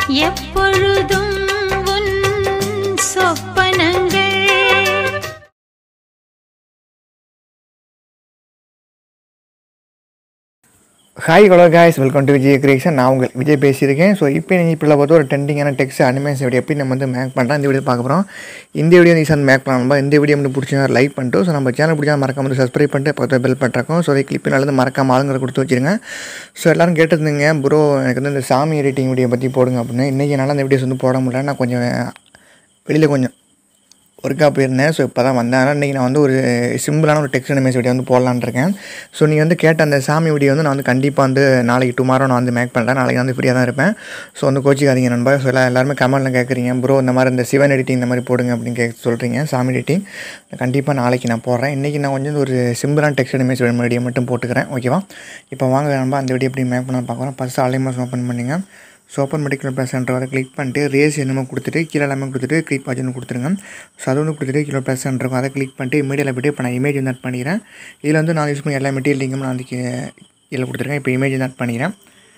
எப்பொழுதும் உன் சொப்பனங்கள் hi hello guys welcome to Vijay creation நான் உங்கள் விஜய் பேசியிருக்கேன் ஸோ இப்போ நீங்கள் இப்போ பார்த்து ஒரு ட்ரெண்டிங்கான டெக்ஸ்ட் அனிமேஷன் வீடியோ எப்படி நம்ம வந்து மேக் பண்ணுறோம் இந்த வீடியோ பார்க்க போகிறோம் இந்த வீடியோ நீ சார் மேக் பண்ணலாம் இந்த வீடியோ வந்து பிடிச்சா லைக் பண்ணிட்டு ஸோ நம்ம சேனல் பிடிச்சா மறக்காம வந்து சப்ஸ்கிரைப் பண்ணிட்டு பக்கத்தில் பெல் பண்ணிருக்கோம் ஸோ அதை கிளிப் நல்லது மறக்காம ஆளுங்கிற கொடுத்து வச்சிருங்க ஸோ எல்லோரும் கேட்டிருந்தீங்க ப்ரோ எனக்கு வந்து இந்த சாமி எடிட்டிங் வீடியோ பற்றி போடுங்க அப்படின்னு இன்றைக்கி என்னால் அந்த வீடியோஸ் வந்து போட முடியல நான் கொஞ்சம் வெளியில் கொஞ்சம் ஒர்க்காக போயிருந்தேன் ஸோ இப்போ தான் வந்தேன் அதனால் இன்றைக்கி நான் வந்து ஒரு சிம்பிளான ஒரு டெக்ஸ்ட் அனிமேஸ் வீடியோ வந்து போடலான்னு இருக்கேன் ஸோ நீங்கள் வந்து கேட்ட அந்த சாமி வீடியோ வந்து நான் வந்து கண்டிப்பாக வந்து நாளைக்கு டுமாரோ நான் வந்து மேக் பண்ணுறேன் நாளைக்கு வந்து ஃப்ரீயாக தான் இருப்பேன் ஸோ வந்து கோச்சிக்காதீங்க நண்பா ஸோ எல்லாம் எல்லாருமே கமெண்ட்டில் கேட்குறீங்க ப்ரோ இந்த மாதிரி இந்த சிவன் எடிட்டிங் இந்த மாதிரி போடுங்க அப்படின்னு கேட்க சொல்கிறீங்க சாமி எடிட்டிங் கண்டிப்பாக நாளைக்கு நான் போடுறேன் இன்றைக்கி நான் கொஞ்சம் ஒரு சிம்பிளான டெக்ஸ்ட் அனிமேஸ் வீடியோ மட்டும் போட்டுக்கிறேன் ஓகேவா இப்போ வாங்க நண்பா அந்த வீடியோ எப்படி மேக் பண்ண பார்க்குறோம் ஃபஸ்ட்டு ஆலிமாஸ் ஓப்பன் பண்ணிங்க so open medical plus centre வரை கிளிக் பண்ணிட்டு ரேஸ் என்னமோ கொடுத்துட்டு கீழே எல்லாமே கொடுத்துட்டு கிளிக் ஆச்சுன்னு கொடுத்துருங்க ஸோ அது வந்து கொடுத்துட்டு கீழே ப்ளஸ் சென்டர் இருக்கும் அதை கிளிக் பண்ணிட்டு இமீடியில் போய்ட்டு இப்போ நான் இமேஜ் வந்து ஆட் பண்ணிக்கிறேன் இதில் வந்து நான் யூஸ் பண்ணி எல்லா மெட்டீரியல் லிங்கும் நான் வந்து இதில் கொடுத்துருக்கேன் இப்போ இமேஜ் வந்து ஆட் பண்ணிக்கிறேன்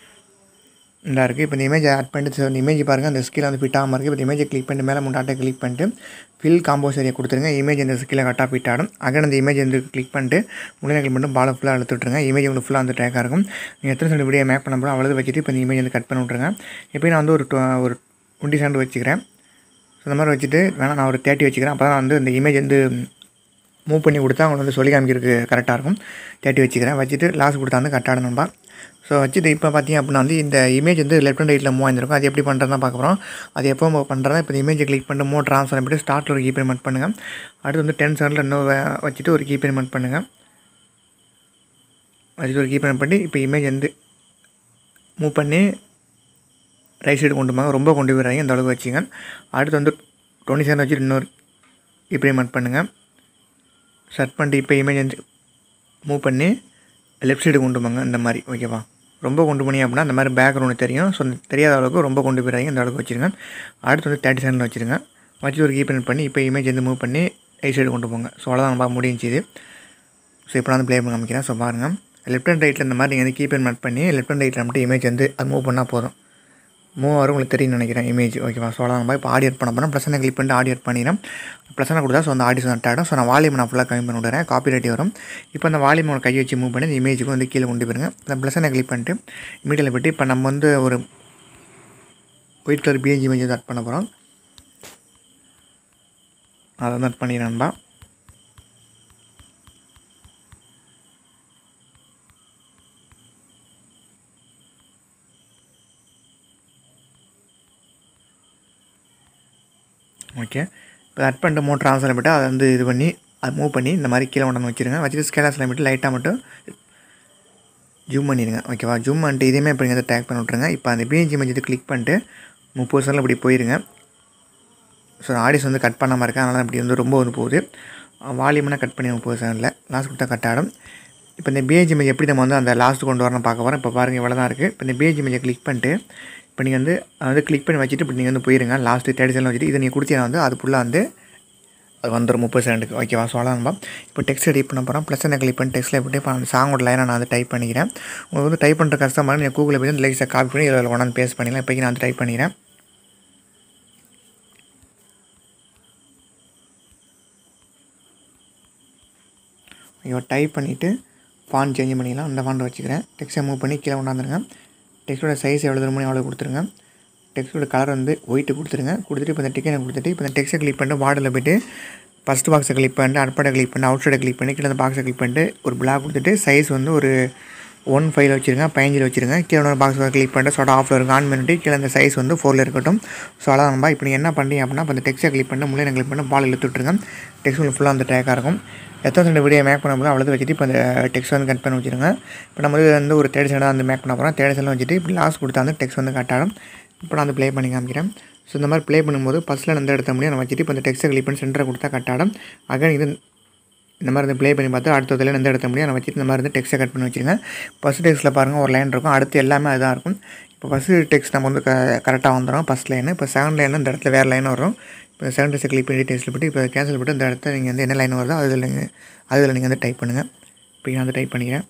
இந்த இருக்குது இப்போ இந்த இமேஜ் ஆட் பண்ணிட்டு so இந்த இமேஜ் பாருங்கள் அந்த ஸ்கில் வந்து ஃபிட் ஆகாமல் இருக்குது இப்போ இமேஜை கிளிக் பண்ணிட்டு மேலே முன்னாட்டை கிளிக் பண்ணிட்டு ஃபில் காம்போஸ் ஏரியா கொடுத்துருங்க இமேஜ் இந்த ஸ்கில்லை கரெக்டாக ஃபிட் ஆடும் அகன் அந்த இமேஜ் வந்து கிளிக் பண்ணிட்டு முன்னாடி கிளிக் பண்ணிட்டு பாலை ஃபுல்லாக அழுத்துட்ருங்க இமேஜ் உங்களுக்கு ஃபுல்லாக வந்து ட்ராக்காக இருக்கும் நீங்கள் எத்தனை சென்ட் வீடியோ மேப் பண்ண போகிறோம் அவ்வளோ வச்சுட்டு இப்போ இந்த இமேஜ் வந்து கட் பண்ணி விட்ருங்க இப்போ நான் வந்து ஒரு tw- ஒரு டுவெண்ட்டி சென்ட் வச்சுக்கிறேன் ஸோ இந்த மாதிரி வச்சுட்டு வேணால் நான் ஒரு தேர்ட்டி வச்சுக்கிறேன் அப்போ தான் வந்து இந்த இமேஜ் வந்து மூவ் பண்ணி கொடுத்தா அவங்களுக்கு வந்து சொல்லி காமிக்கிறதுக்கு கரெக்டாக இருக்கும் தேர்ட்டி வச்சுக்கிறேன் வச்சுட்டு லாஸ்ட் கொடுத்தா வந்து கரெக்டாக நண்பா ஸோ வச்சுட்டு இப்போ பார்த்தீங்க அப்படின்னா வந்து இந்த இமேஜ் வந்து லெஃப்ட் அண்ட் ரைட்டில் மூவ் ஆயிருக்கும் அது எப்படி பண்ணுறதுனா பார்க்க போகிறோம் அது எப்போ பண்ணுறதா இப்போ இந்த இமேஜை கிளிக் பண்ணிட்டு மூவ் ட்ரான்ஸ்ஃபர் பண்ணிட்டு ஸ்டார்ட்டில் ஒரு கீ பேமெண்ட் பண்ணுங்கள் அடுத்து வந்து டென் செகண்டில் இன்னும் வ- வச்சுட்டு ஒரு கீ பேமெண்ட் பண்ணுங்கள் வச்சுட்டு ஒரு கீ பேமெண்ட் பண்ணி இப்போ இமேஜ் வந்து மூவ் பண்ணி ரைட் சைடு கொண்டு போங்க ரொம்ப கொண்டு போயிடுறாங்க இந்த அளவுக்கு வச்சுங்க அடுத்து வந்து டுவெண்ட்டி செவன் வச்சுட்டு இன்னொரு இம்ப்ளிமெண்ட் பண்ணுங்கள் செட் பண்ணிட்டு இப்போ இமேஜ் வந்து மூவ் பண்ணி லெஃப்ட் சைடு கொண்டு போங்க இந்த மாதிரி ஓகேவா ரொம்ப கொண்டு போனீங்க அப்படின்னா இந்த மாதிரி பேக்ரவுண்டு தெரியும் ஸோ தெரியாத அளவுக்கு ரொம்ப கொண்டு போயிடுறாங்க இந்த அளவுக்கு வச்சுருங்க அடுத்து வந்து தேர்ட்டி செகண்டில் வச்சுருங்க வச்சு ஒரு கீபெண்ட் பண்ணி இப்போ இமேஜ் வந்து மூவ் பண்ணி ரைட் சைடு கொண்டு போங்க ஸோ அவ்வளோதான் நம்ம முடிஞ்சு இது ஸோ இப்போ நான் வந்து ப்ளே பண்ண காமிக்கிறேன் ஸோ பாருங்கள் லெஃப்ட் அண்ட் ரைட்டில் இந்த மாதிரி நீங்கள் வந்து கீபெண்ட் மட் பண்ணி லெஃப்ட் அண்ட் ரைட்டில் மட்டும் இமேஜ் வந்து அது மூவ் பண்ணால் போதும் மூவ் ஆகும் உங்களுக்கு தெரியும்னு நினைக்கிறேன் இமேஜ் ஓகேவா ஸோ அவ்வளோ நம்ம இப்போ ஆடியோ பண்ண போகிறோம் ப்ளஸ் கிளிக் பண்ணிட்டு ஆடியோ பண்ணிடுறேன் ப்ளஸ் கொடுத்தா ஸோ அந்த ஆடியோ நட் ஆகிடும் ஸோ நான் வால்யூம் நான் ஃபுல்லாக கம்மி பண்ணி விடுறேன் காப்பி ரைட்டி வரும் இப்போ அந்த வால்யூம் ஒரு கை வச்சு மூவ் பண்ணி இந்த இமேஜுக்கு வந்து கீழே கொண்டு போயிருங்க இந்த ப்ளஸ் கிளிக் பண்ணிட்டு இமீடியில் போய்ட்டு இப்போ நம்ம வந்து ஒரு ஒயிட் கலர் பிஎன்ஜி இமேஜ் வந்து அட் பண்ண போகிறோம் அதை வந்து அட் பண்ணிடுறேன்பா ஓகே இப்போ அட் பண்ணிட்டு மூணு ட்ரான்ஸ்ஃபர் போட்டு அதை வந்து இது பண்ணி அதை மூவ் பண்ணி இந்த மாதிரி கீழே கொண்டு வந்து வச்சுருங்க வச்சுட்டு ஸ்கேலர்ஸில் மட்டும் லைட்டாக மட்டும் ஜூம் பண்ணிடுங்க ஓகேவா ஜூம் பண்ணிட்டு இதையுமே இப்போ நீங்கள் டேக் பண்ணி விட்ருங்க இப்போ அந்த பிஎன்ஜி இமேஜ் இது கிளிக் பண்ணிட்டு முப்பது செகண்டில் இப்படி போயிருங்க ஸோ ஆடியன்ஸ் வந்து கட் பண்ணாமல் இருக்கேன் அதனால் இப்படி வந்து ரொம்ப வந்து போகுது வால்யூம்னா கட் பண்ணி முப்பது செகண்டில் லாஸ்ட் கொடுத்தா கட் ஆகிடும் இப்போ இந்த பிஹெச் இமேஜ் எப்படி நம்ம வந்து அந்த லாஸ்ட் கொண்டு வரணும் பார்க்க போகிறோம் இப்போ பாருங்கள் இவ்வளோ தான் இருக்குது இப்போ இந்த பிஹெச் இமேஜை கிளிக் பண்ணிட்டு இப்போ நீங்கள் வந்து அதை வந்து கிளிக் பண்ணி வச்சுட்டு இப்போ நீங்கள் வந்து போயிருங்க லாஸ்ட்டு தேர்ட்டி செகண்ட் வச்சுட்டு இதை நீங்கள் கொடுத்தீங்கன்னா வந்து அது ஃபுல்லாக வந்து அது வந்துடும் முப்பது செகண்டுக்கு ஓகேவா சொல்லலாம்பா இப்போ டெக்ஸ்ட் எடிட் பண்ண போகிறோம் ப்ளஸ் என்ன கிளிக் பண்ணி டெக்ஸ்ட்டில் போட்டு இப்போ அந்த சாங்கோட லைனை நான் வந்து டைப் பண்ணிக்கிறேன் உங்களுக்கு வந்து டைப் பண்ணுற கஷ்டமாக நீங்கள் கூகுளில் போய் இந்த லைக்ஸை காப்பி பண்ணி இதில் கொண்டாந்து பேஸ்ட் பண்ணிக்கலாம் இப்போக்கி நான் வந்து டைப் பண்ணிக்கிறேன் ஐயோ டைப் பண்ணிவிட்டு ஃபாண்ட் சேஞ்ச் பண்ணிக்கலாம் அந்த ஃபாண்ட் வச்சுக்கிறேன் டெக்ஸ்ட்டை மூவ் பண்ணி கீழே கொண்டாந்துருங்க டெக்ஸ்ட்டோட சைஸ் எவ்வளோ தருமோ அவ்வளோ கொடுத்துருங்க டெக்ஸ்ட்டோட கலர் வந்து ஒயிட்டு கொடுத்துருங்க கொடுத்துட்டு இப்போ இந்த டிக்கெட்டை கொடுத்துட்டு இப்போ இந்த டெக்ஸ்ட்டை கிளிக் பண்ணிட்டு வார்டில் போய்ட்டு ஃபஸ்ட் பாக்ஸை கிளிக் பண்ணிட்டு அட்படை கிளிக் பண்ணி அவுட் சைடை கிளிக் பண்ணி கீழே அந்த பாக்ஸை கிளிக் பண்ணிட்டு ஒரு பிளாக் கொடுத்துட்டு சைஸ் வந்து ஒரு ஒன் ஃபைவ்ல வச்சுருங்க பதினஞ்சில் வச்சுருங்க கீழே ஒரு பாக்ஸ் கிளிக் பண்ணிட்டு சொட ஆஃபில் இருக்கும் ஆன் பண்ணிட்டு கீழே அந்த சைஸ் வந்து ஃபோரில் இருக்கட்டும் ஸோ அதான் நம்ம இப்போ நீங்கள் என்ன பண்ணுறீங்க அப்படின்னா இப்போ அந்த டெக்ஸ்ட்டை கிளிக் பண்ணிட்டு முள்ளே கிளிக் பண்ணி பால் இழுத்து விட்ருங்க டெக்ஸ்ட் உங்களுக்கு ஃபுல்லாக அந்த ட்ராக்காக இருக்கும் எத்தனை சென்ட் வீடியோ மேக் பண்ண போதும் அவ்வளோ வச்சுட்டு இப்போ அந்த டெக்ஸ்ட் வந்து கட் பண்ணி வச்சுருங்க இப்போ நம்ம வந்து ஒரு தேர்ட் சென்டாக வந்து மேக் பண்ண போகிறோம் தேர்ட் சென்ட் வச்சுட்டு இப்போ லாஸ்ட் கொடுத்தா வந்து டெக்ஸ்ட் வந்து கட் ஆகும் இப்போ நான் வந்து ப்ளே பண்ணி காமிக்கிறேன் ஸோ இந்த மாதிரி ப்ளே பண்ணும்போது ஃபஸ்ட்டில் எந்த இடத்த முடியும் நம்ம வச்சுட்டு இப்போ இந்த டெக்ஸ்ட்டை கிளிக் பண்ணி சென்டரை கொடுத்தா கட் ஆகும் அகைன் இது இந்த மாதிரி வந்து ப்ளே பண்ணி பார்த்து அடுத்ததில் எந்த இடத்த முடியும் நான் வச்சுட்டு இந்த மாதிரி வந்து டெக்ஸ்ட்டை கட் பண்ணி வச்சுருங்க ஃபஸ்ட் டெக்ஸ்ட்டில் பாருங்கள் ஒரு லைன் இருக்கும் அடுத்து எல்லாமே அதுதான் இருக்கும் இப்போ ஃபஸ்ட்டு டெக்ஸ்ட் நம்ம வந்து க கரெக்டாக வந்துடும் ஃபஸ்ட் லைன் இப்போ செகண்ட் லைன் இந்த இடத்துல வேறு லைன் வரும் இப்போ செகண்ட் டெக்ஸ்ட் கிளிக் பண்ணி டெக்ஸ்ட்டில் போட்டு இப்போ கேன்சல் போட்டு இந்த இடத்த நீங்கள் வந்து என்ன லைன் வருதோ அதில் நீங்கள் அதில் நீங்கள் வந்து டைப் பண்ணுங்கள் இப்போ நான் வந்து டைப் பண்ணிக்கிறேன்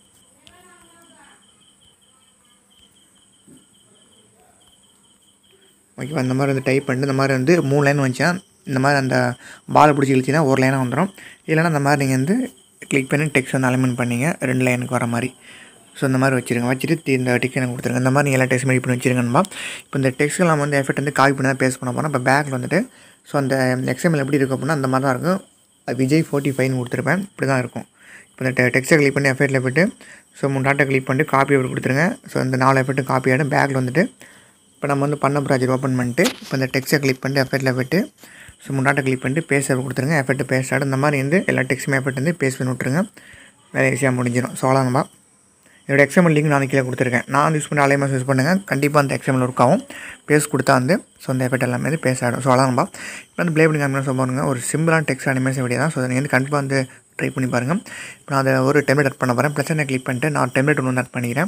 ஓகேவா இந்த மாதிரி வந்து டைப் பண்ணிட்டு இந்த மாதிரி வந்து மூணு லைன் வந்துச்சுன்னா இந்த மாதிரி அந்த பால் பிடிச்சி இழுச்சின்னா ஒரு லைனாக வந்துடும் இல்லைன்னா இந்த மாதிரி நீங்கள் வந்து கிளிக் பண்ணி டெக்ஸ்ட் வந்து அலைன்மெண்ட் பண்ணீங்க ரெண்டு லைனுக்கு வர மாதிரி ஸோ இந்த மாதிரி வச்சுருங்க வச்சுட்டு இந்த டெக்ஸ்ட் எனக்கு கொடுத்துருங்க இந்த மாதிரி நீங்கள் எல்லா டெக்ஸ்ட் ரெடி பண்ணி வச்சுருங்கன்பா இப்போ இந்த டெக்ஸ்ட் நம்ம வந்து எஃபெக்ட் வந்து காப்பி பண்ணி தான் பேஸ்ட் பண்ண போகிறோம் இப்போ பேக்கில் வந்துட்டு ஸோ அந்த எக்ஸாம்பிள் எப்படி இருக்கும் அப்படின்னா அந்த மாதிரி தான் இருக்கும் விஜய் ஃபோர்ட்டி ஃபைவ்னு கொடுத்துருப்பேன் இப்படி தான் இருக்கும் இப்போ இந்த டெக்ஸ்ட்டை கிளிக் பண்ணி எஃபெக்ட்டில் போய்ட்டு ஸோ மூணு டாட்டை கிளிக் பண்ணிட்டு காப்பி எப்படி கொடுத்துருங்க ஸோ இந்த நாலு எஃபெக்ட்டு காப்பி ஆகிடும் பேக்கில் வந்துட்டு இப்போ நம்ம வந்து பண்ண ப்ராஜெக்ட் ஓப்பன் பண்ணிட்டு இப்போ இந்த டெக்ஸ்ட்டை கிளிக் பண்ணிட்டு எஃபெக்ட்டில் போய்ட்டு ஸோ மூணு டாட்டை கிளிக் பண்ணிட்டு பேஸ்ட் கொடுத்துருங்க எஃபெக்ட் பேஸ்ட் ஆகிடும் இந்த மாதிரி வந்து எல்லா டெக்ஸ்ட்டுமே எஃபெக்ட் வந்து பேஸ்ட் பண்ணி விட்ருங்க வேலை ஈஸியாக முடிஞ்சிடும் ஸோ அவ்வளோதான்பா என்னோட எக்ஸாம்பிள் லிங்க் நான் கீழே கொடுத்துருக்கேன் நான் யூஸ் பண்ண அலைமாஸ் யூஸ் பண்ணுங்கள் கண்டிப்பாக அந்த எக்ஸாம்பிள் ஒர்க் ஆகும் பேஸ் கொடுத்தா வந்து ஸோ அந்த எஃபெக்ட் எல்லாமே வந்து பேச ஆகிடும் ஸோ அவ்வளோதான்பா இப்போ வந்து ப்ளே பண்ணி காமினா சொல்லுவாங்க ஒரு சிம்பிளான டெக்ஸ்ட் அனிமேஷன் வீடியோ தான் ஸோ நீங்கள் வந்து கண்டிப்பாக வந்து ட்ரை பண்ணி பாருங்கள் இப்போ நான் அதை ஒரு டெம்லெட் அட் பண்ண போகிறேன் ப்ளஸ் என்ன கிளிக் பண்ணிட்டு நான் டெம்லெட் ஒன்று வந்து அட் பண்ணிக்கிறேன்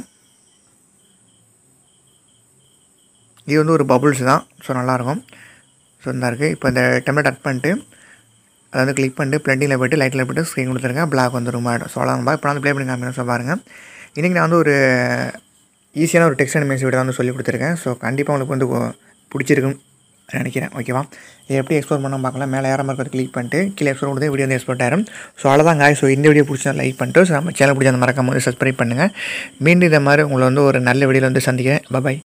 இது வந்து ஒரு பபுள்ஸ் தான் ஸோ நல்லாயிருக்கும் ஸோ இந்த இருக்குது இப்போ இந்த டெம்லெட் அட் பண்ணிட்டு அதை வந்து கிளிக் பண்ணிட்டு பிளண்டிங்கில் போய்ட்டு லைட்டில் போய்ட்டு ஸ்க்ரீன் கொடுத்துருங்க பிளாக் வந்து ரொம்ப ஆகிடும் ஸோ அவ்வளோதான்பா இப்போ நான் வந்து ப்ளே பண்ணி காமிக்கிறேன் ஸோ பாருங்கள் இன்றைக்கி நான் வந்து ஒரு ஈஸியான ஒரு டெக்ஸ்ட் அனிமேஷன் வீடியோ வந்து சொல்லி கொடுத்துருக்கேன் ஸோ கண்டிப்பாக உங்களுக்கு வந்து பிடிச்சிருக்குன்னு நினைக்கிறேன் ஓகேவா இதை எப்படி எக்ஸ்ப்ளோர் பண்ண பார்க்கலாம் மேலே யாரும் இருக்கிறது கிளிக் பண்ணிட்டு கீழே எக்ஸ்ப்ளோர் கொடுத்து வீடியோ வந்து எக்ஸ்போர்ட் ஆயிரும் ஸோ அவ்வளோதான் காய் ஸோ இந்த வீடியோ பிடிச்சா லைக் பண்ணிட்டு ஸோ நம்ம சேனல் பிடிச்ச அந்த மறக்காம வந்து சப்ஸ்கிரைப் பண்ணுங்கள் மீண்டும் இந்த மாதிரி உங்களை வந்து ஒரு நல்ல வீடியோவில் வந்து சந்திக்கிறேன் பாய்